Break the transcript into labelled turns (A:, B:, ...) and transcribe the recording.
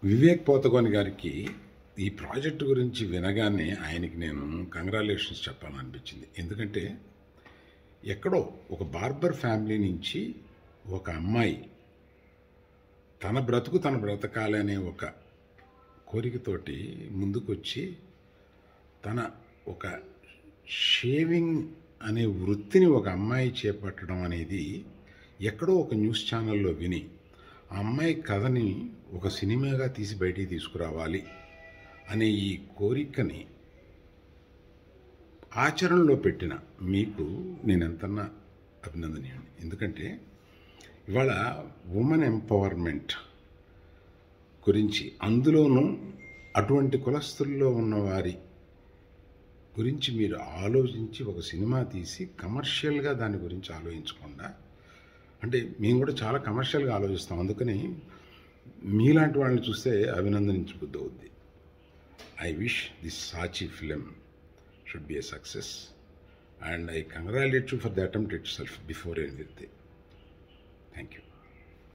A: వివేక్ పోతగోని గారికి ఈ ప్రాజెక్టు గురించి వినగానే ఆయనకి నేను కంగ్రాలేషన్స్ చెప్పాలనిపించింది ఎందుకంటే ఎక్కడో ఒక బార్బర్ ఫ్యామిలీ నుంచి ఒక అమ్మాయి తన బ్రతుకు తన బ్రతకాలి అనే ఒక కోరికతోటి ముందుకొచ్చి తన ఒక షేవింగ్ అనే వృత్తిని ఒక అమ్మాయి చేపట్టడం అనేది ఎక్కడో ఒక న్యూస్ ఛానల్లో విని ఆ అమ్మాయి కథని ఒక సినిమాగా తీసి బయటికి తీసుకురావాలి అనే ఈ కోరికని ఆచరణలో పెట్టిన మీకు నేను ఎంతన్నా అభినందనీయుని ఎందుకంటే ఇవాళ ఉమెన్ ఎంపవర్మెంట్ గురించి అందులోనూ అటువంటి కులస్తుల్లో ఉన్నవారి గురించి మీరు ఆలోచించి ఒక సినిమా తీసి కమర్షియల్గా దాని గురించి ఆలోచించకుండా అంటే మేము కూడా చాలా కమర్షియల్గా ఆలోచిస్తాం అందుకని మీలాంటి వాళ్ళని చూస్తే అభినందించబుద్ధి అవుద్ది I wish this Saachi film should be a success and I congratulate you for the attempt itself before anything thank you